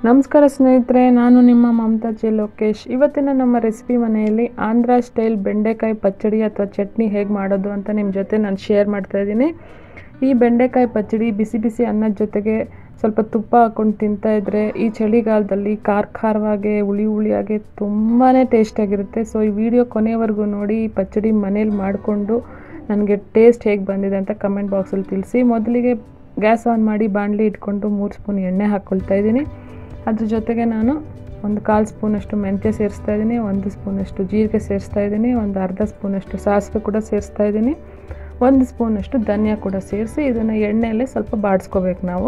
ನಮಸ್ಕಾರ ಸ್ನೇಹಿತರೆ ನಾನು ನಿಮ್ಮ ಮಮತಾ ಜೆ ಲೋಕೇಶ್ ಇವತ್ತಿನ ನಮ್ಮ ರೆಸಿಪಿ ಮನೆಯಲ್ಲಿ ಆಂಧ್ರ ಸ್ಟೈಲ್ ಬೆಂಡೆಕಾಯಿ ಪಚ್ಚಡಿ ಅಥವಾ ಚಟ್ನಿ ಹೇಗೆ ಮಾಡೋದು ಅಂತ ನಿಮ್ಮ ಜೊತೆ ನಾನು ಶೇರ್ ಮಾಡ್ತಾ ಇದ್ದೀನಿ ಈ ಬೆಂಡೆಕಾಯಿ ಪಚ್ಚಡಿ ಬಿಸಿ ಬಿಸಿ ಅನ್ನದ ಜೊತೆಗೆ ಸ್ವಲ್ಪ ತುಪ್ಪ ಹಾಕ್ಕೊಂಡು ತಿಂತಾ ಇದ್ದರೆ ಈ ಚಳಿಗಾಲದಲ್ಲಿ ಖಾರ ಖಾರವಾಗೆ ಹುಳಿ ಹುಳಿಯಾಗೆ ತುಂಬಾ ಟೇಸ್ಟಾಗಿರುತ್ತೆ ಸೊ ಈ ವಿಡಿಯೋ ಕೊನೆವರೆಗೂ ನೋಡಿ ಈ ಪಚ್ಚಡಿ ಮನೇಲಿ ಮಾಡಿಕೊಂಡು ನನಗೆ ಟೇಸ್ಟ್ ಹೇಗೆ ಬಂದಿದೆ ಅಂತ ಕಮೆಂಟ್ ಬಾಕ್ಸಲ್ಲಿ ತಿಳಿಸಿ ಮೊದಲಿಗೆ ಗ್ಯಾಸ್ ಆನ್ ಮಾಡಿ ಬಾಣಲಿ ಇಟ್ಕೊಂಡು ಮೂರು ಸ್ಪೂನ್ ಎಣ್ಣೆ ಹಾಕ್ಕೊಳ್ತಾ ಇದ್ದೀನಿ ಅದ್ರ ಜೊತೆಗೆ ನಾನು ಒಂದು ಕಾಲು ಸ್ಪೂನಷ್ಟು ಮೆಂತ್ಯ ಸೇರಿಸ್ತಾ ಇದ್ದೀನಿ ಒಂದು ಸ್ಪೂನಷ್ಟು ಜೀರಿಗೆ ಸೇರಿಸ್ತಾ ಇದ್ದೀನಿ ಒಂದು ಅರ್ಧ ಸ್ಪೂನಷ್ಟು ಸಾಸಿವೆ ಕೂಡ ಸೇರಿಸ್ತಾ ಇದ್ದೀನಿ ಒಂದು ಸ್ಪೂನಷ್ಟು ಧನಿಯಾ ಕೂಡ ಸೇರಿಸಿ ಇದನ್ನು ಎಣ್ಣೆಯಲ್ಲೇ ಸ್ವಲ್ಪ ಬಾಡಿಸ್ಕೋಬೇಕು ನಾವು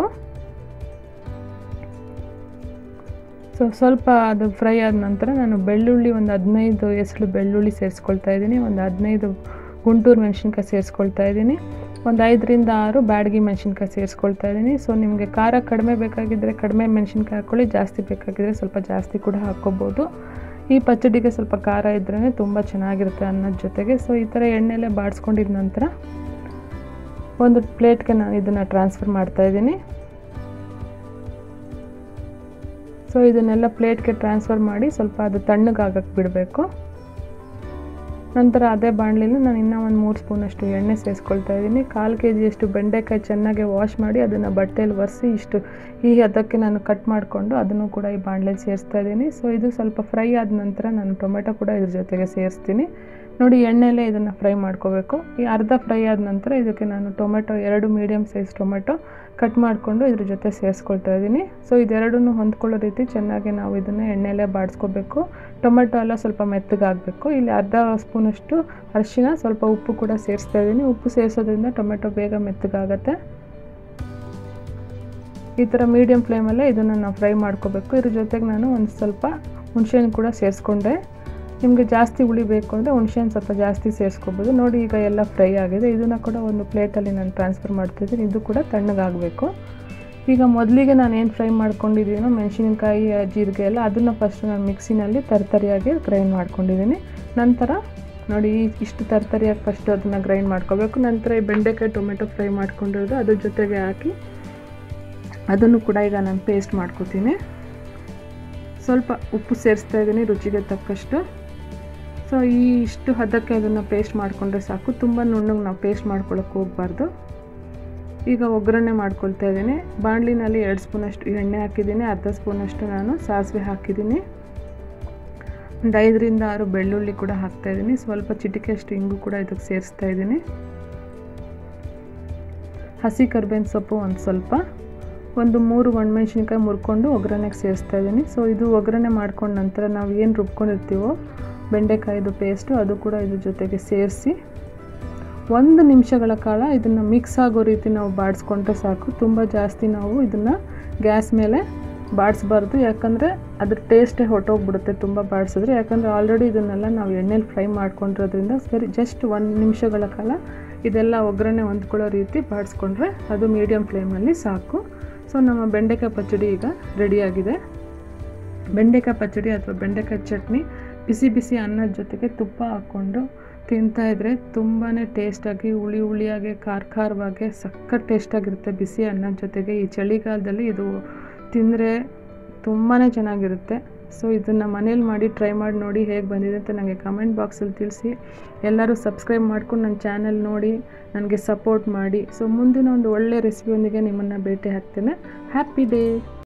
ಸೊ ಸ್ವಲ್ಪ ಅದು ಫ್ರೈ ಆದ ನಂತರ ನಾನು ಬೆಳ್ಳುಳ್ಳಿ ಒಂದು ಹದಿನೈದು ಎಸಳು ಬೆಳ್ಳುಳ್ಳಿ ಸೇರಿಸ್ಕೊಳ್ತಾ ಇದ್ದೀನಿ ಒಂದು ಹದಿನೈದು ಗುಂಟೂರು ಮೆಣಸಿನ್ಕಾಯಿ ಸೇರಿಸ್ಕೊಳ್ತಾ ಇದ್ದೀನಿ ಒಂದು ಐದರಿಂದ ಆರು ಬ್ಯಾಡಗಿ ಮೆಣಸಿನ್ಕಾಯಿ ಸೇರಿಸ್ಕೊಳ್ತಾ ಇದ್ದೀನಿ ಸೊ ನಿಮಗೆ ಖಾರ ಕಡಿಮೆ ಬೇಕಾಗಿದ್ದರೆ ಕಡಿಮೆ ಮೆಣಸಿನ್ಕಾಯಿ ಹಾಕ್ಕೊಳ್ಳಿ ಜಾಸ್ತಿ ಬೇಕಾಗಿದ್ದರೆ ಸ್ವಲ್ಪ ಜಾಸ್ತಿ ಕೂಡ ಹಾಕ್ಕೋಬೋದು ಈ ಪಚ್ಚಡಿಗೆ ಸ್ವಲ್ಪ ಖಾರ ಇದ್ರೇ ತುಂಬ ಚೆನ್ನಾಗಿರುತ್ತೆ ಅನ್ನೋದ್ರ ಜೊತೆಗೆ ಸೊ ಈ ಥರ ಎಣ್ಣೆಲೆ ಬಾಡಿಸ್ಕೊಂಡಿದ ನಂತರ ಒಂದು ಪ್ಲೇಟ್ಗೆ ನಾನು ಇದನ್ನು ಟ್ರಾನ್ಸ್ಫರ್ ಮಾಡ್ತಾ ಇದ್ದೀನಿ ಸೊ ಇದನ್ನೆಲ್ಲ ಪ್ಲೇಟ್ಗೆ ಟ್ರಾನ್ಸ್ಫರ್ ಮಾಡಿ ಸ್ವಲ್ಪ ಅದು ತಣ್ಣಗಾಗಕ್ಕೆ ಬಿಡಬೇಕು ನಂತರ ಅದೇ ಬಾಣಲಿಲಿ ನಾನು ಇನ್ನೂ ಒಂದು ಮೂರು ಸ್ಪೂನಷ್ಟು ಎಣ್ಣೆ ಸೇರಿಸ್ಕೊಳ್ತಾ ಇದ್ದೀನಿ ಕಾಲು ಕೆ ಜಿಯಷ್ಟು ಬೆಂಡೆಕಾಯಿ ಚೆನ್ನಾಗಿ ವಾಶ್ ಮಾಡಿ ಅದನ್ನು ಬಟ್ಟೆಯಲ್ಲಿ ಒರೆಸಿ ಇಷ್ಟು ಈ ಅದಕ್ಕೆ ನಾನು ಕಟ್ ಮಾಡಿಕೊಂಡು ಅದನ್ನು ಕೂಡ ಈ ಬಾಣಲೆಯಲ್ಲಿ ಸೇರಿಸ್ತಾ ಇದ್ದೀನಿ ಸೊ ಇದು ಸ್ವಲ್ಪ ಫ್ರೈ ಆದ ನಂತರ ನಾನು ಟೊಮೆಟೊ ಕೂಡ ಇದ್ರ ಜೊತೆಗೆ ಸೇರಿಸ್ತೀನಿ ನೋಡಿ ಎಣ್ಣೆಯಲ್ಲೇ ಇದನ್ನು ಫ್ರೈ ಮಾಡ್ಕೋಬೇಕು ಈ ಅರ್ಧ ಫ್ರೈ ಆದ ನಂತರ ಇದಕ್ಕೆ ನಾನು ಟೊಮೆಟೊ ಎರಡು ಮೀಡಿಯಮ್ ಸೈಜ್ ಟೊಮೆಟೊ ಕಟ್ ಮಾಡಿಕೊಂಡು ಇದ್ರ ಜೊತೆ ಸೇರಿಸ್ಕೊಳ್ತಾ ಇದ್ದೀನಿ ಸೊ ಇದೆರಡನ್ನೂ ಹೊಂದ್ಕೊಳ್ಳೋ ರೀತಿ ಚೆನ್ನಾಗಿ ನಾವು ಇದನ್ನು ಎಣ್ಣೆಯಲ್ಲೇ ಬಾಡಿಸ್ಕೋಬೇಕು ಟೊಮೆಟೊ ಎಲ್ಲ ಸ್ವಲ್ಪ ಮೆತ್ತಗಾಗಬೇಕು ಇಲ್ಲಿ ಅರ್ಧ ಸ್ಪೂನಷ್ಟು ಅರಿಶಿನ ಸ್ವಲ್ಪ ಉಪ್ಪು ಕೂಡ ಸೇರಿಸ್ತಾ ಇದ್ದೀನಿ ಉಪ್ಪು ಸೇರಿಸೋದ್ರಿಂದ ಟೊಮೆಟೊ ಬೇಗ ಮೆತ್ತಗಾಗತ್ತೆ ಈ ಥರ ಮೀಡಿಯಮ್ ಫ್ಲೇಮಲ್ಲೇ ಇದನ್ನು ನಾವು ಫ್ರೈ ಮಾಡ್ಕೋಬೇಕು ಇದ್ರ ಜೊತೆಗೆ ನಾನು ಒಂದು ಸ್ವಲ್ಪ ಹುಣಸೆಹಣ್ಣು ಕೂಡ ಸೇರಿಸ್ಕೊಂಡೆ ನಿಮಗೆ ಜಾಸ್ತಿ ಹುಳಿ ಬೇಕು ಅಂದರೆ ಹುಣಸೆಹಣ್ಣು ಸ್ವಲ್ಪ ಜಾಸ್ತಿ ಸೇರಿಸ್ಕೋಬೋದು ನೋಡಿ ಈಗ ಎಲ್ಲ ಫ್ರೈ ಆಗಿದೆ ಇದನ್ನು ಕೂಡ ಒಂದು ಪ್ಲೇಟಲ್ಲಿ ನಾನು ಟ್ರಾನ್ಸ್ಫರ್ ಮಾಡ್ತಿದ್ದೀನಿ ಇದು ಕೂಡ ತಣ್ಣಗಾಗಬೇಕು ಈಗ ಮೊದಲಿಗೆ ನಾನು ಏನು ಫ್ರೈ ಮಾಡ್ಕೊಂಡಿದ್ದೀನೋ ಮೆಣಸಿನಕಾಯಿ ಜೀರಿಗೆ ಎಲ್ಲ ಅದನ್ನು ಫಸ್ಟ್ ನಾನು ಮಿಕ್ಸಿನಲ್ಲಿ ತರ್ತರಿಯಾಗಿ ಗ್ರೈಂಡ್ ಮಾಡ್ಕೊಂಡಿದ್ದೀನಿ ನಂತರ ನೋಡಿ ಇಷ್ಟು ತರ್ತರಿಯಾಗಿ ಫಸ್ಟ್ ಅದನ್ನು ಗ್ರೈಂಡ್ ಮಾಡ್ಕೋಬೇಕು ನಂತರ ಈ ಬೆಂಡೆಕಾಯಿ ಟೊಮೆಟೊ ಫ್ರೈ ಮಾಡ್ಕೊಂಡಿರೋದು ಅದ್ರ ಜೊತೆಗೆ ಹಾಕಿ ಅದನ್ನು ಕೂಡ ಈಗ ನಾನು ಪೇಸ್ಟ್ ಮಾಡ್ಕೋತೀನಿ ಸ್ವಲ್ಪ ಉಪ್ಪು ಸೇರಿಸ್ತಾ ಇದ್ದೀನಿ ರುಚಿಗೆ ತಕ್ಕಷ್ಟು ಸೊ ಈ ಇಷ್ಟು ಹದಕ್ಕೆ ಅದನ್ನು ಪೇಸ್ಟ್ ಮಾಡಿಕೊಂಡ್ರೆ ಸಾಕು ತುಂಬ ನುಣ್ಣಗೆ ನಾವು ಪೇಸ್ಟ್ ಮಾಡ್ಕೊಳ್ಳೋಕೆ ಹೋಗಬಾರ್ದು ಈಗ ಒಗ್ಗರಣೆ ಮಾಡ್ಕೊಳ್ತಾ ಇದ್ದೀನಿ ಬಾಣಲಿನಲ್ಲಿ ಎರಡು ಸ್ಪೂನಷ್ಟು ಎಣ್ಣೆ ಹಾಕಿದ್ದೀನಿ ಅರ್ಧ ಸ್ಪೂನಷ್ಟು ನಾನು ಸಾಸಿವೆ ಹಾಕಿದ್ದೀನಿ ಒಂದು ಐದರಿಂದ ಆರು ಬೆಳ್ಳುಳ್ಳಿ ಕೂಡ ಹಾಕ್ತಾಯಿದ್ದೀನಿ ಸ್ವಲ್ಪ ಚಿಟಿಕೆಯಷ್ಟು ಇಂಗು ಕೂಡ ಇದಕ್ಕೆ ಸೇರಿಸ್ತಾ ಇದ್ದೀನಿ ಹಸಿ ಕರ್ಬೇವಿನ ಸೊಪ್ಪು ಒಂದು ಸ್ವಲ್ಪ ಒಂದು ಮೂರು ಒಣಮೆಣ್ಸಿನ್ಕಾಯಿ ಮುರ್ಕೊಂಡು ಒಗ್ಗರಣೆಗೆ ಸೇರಿಸ್ತಾ ಇದ್ದೀನಿ ಸೊ ಇದು ಒಗ್ಗರಣೆ ಮಾಡ್ಕೊಂಡ ನಂತರ ನಾವು ಏನು ರುಬ್ಕೊಂಡಿರ್ತೀವೋ ಬೆಂಡೆಕಾಯಿದು ಪೇಸ್ಟು ಅದು ಕೂಡ ಇದ್ರ ಜೊತೆಗೆ ಸೇರಿಸಿ ಒಂದು ನಿಮಿಷಗಳ ಕಾಲ ಇದನ್ನು ಮಿಕ್ಸ್ ಆಗೋ ರೀತಿ ನಾವು ಬಾಡಿಸ್ಕೊಂಡ್ರೆ ಸಾಕು ತುಂಬ ಜಾಸ್ತಿ ನಾವು ಇದನ್ನು ಗ್ಯಾಸ್ ಮೇಲೆ ಬಾಡಿಸ್ಬಾರ್ದು ಯಾಕಂದರೆ ಅದ್ರ ಟೇಸ್ಟೇ ಹೊಟ್ಟೋಗ್ಬಿಡುತ್ತೆ ತುಂಬ ಬಾಡಿಸಿದ್ರೆ ಯಾಕಂದರೆ ಆಲ್ರೆಡಿ ಇದನ್ನೆಲ್ಲ ನಾವು ಎಣ್ಣೆಲಿ ಫ್ರೈ ಮಾಡ್ಕೊಂಡಿರೋದ್ರಿಂದ ಸರಿ ಜಸ್ಟ್ ಒಂದು ನಿಮಿಷಗಳ ಕಾಲ ಇದೆಲ್ಲ ಒಗ್ಗರಣೆ ಹೊಂದ್ಕೊಳ್ಳೋ ರೀತಿ ಬಾಡಿಸ್ಕೊಂಡ್ರೆ ಅದು ಮೀಡಿಯಮ್ ಫ್ಲೇಮಲ್ಲಿ ಸಾಕು ಸೊ ನಮ್ಮ ಬೆಂಡೆಕಾಯಿ ಪಚ್ಚಡಿ ಈಗ ರೆಡಿಯಾಗಿದೆ ಬೆಂಡೆಕಾಯಿ ಪಚ್ಚಡಿ ಅಥವಾ ಬೆಂಡೆಕಾಯಿ ಚಟ್ನಿ ಬಿಸಿ ಬಿಸಿ ಅನ್ನದ ಜೊತೆಗೆ ತುಪ್ಪ ಹಾಕ್ಕೊಂಡು ತಿಂತಾಯಿದ್ರೆ ತುಂಬಾ ಟೇಸ್ಟಾಗಿ ಹುಳಿ ಹುಳಿಯಾಗಿ ಖಾರ ಖಾರವಾಗಿ ಸಖತ್ ಟೇಸ್ಟಾಗಿರುತ್ತೆ ಬಿಸಿ ಅನ್ನದ ಜೊತೆಗೆ ಈ ಚಳಿಗಾಲದಲ್ಲಿ ಇದು ತಿಂದರೆ ತುಂಬಾ ಚೆನ್ನಾಗಿರುತ್ತೆ ಸೊ ಇದನ್ನು ಮನೇಲಿ ಮಾಡಿ ಟ್ರೈ ಮಾಡಿ ನೋಡಿ ಹೇಗೆ ಬಂದಿದೆ ಅಂತ ನನಗೆ ಕಮೆಂಟ್ ಬಾಕ್ಸಲ್ಲಿ ತಿಳಿಸಿ ಎಲ್ಲರೂ ಸಬ್ಸ್ಕ್ರೈಬ್ ಮಾಡ್ಕೊಂಡು ನನ್ನ ಚಾನಲ್ ನೋಡಿ ನನಗೆ ಸಪೋರ್ಟ್ ಮಾಡಿ ಸೊ ಮುಂದಿನ ಒಂದು ಒಳ್ಳೆಯ ರೆಸಿಪಿಯೊಂದಿಗೆ ನಿಮ್ಮನ್ನು ಭೇಟಿ ಹಾಕ್ತೇನೆ ಹ್ಯಾಪಿ ಡೇ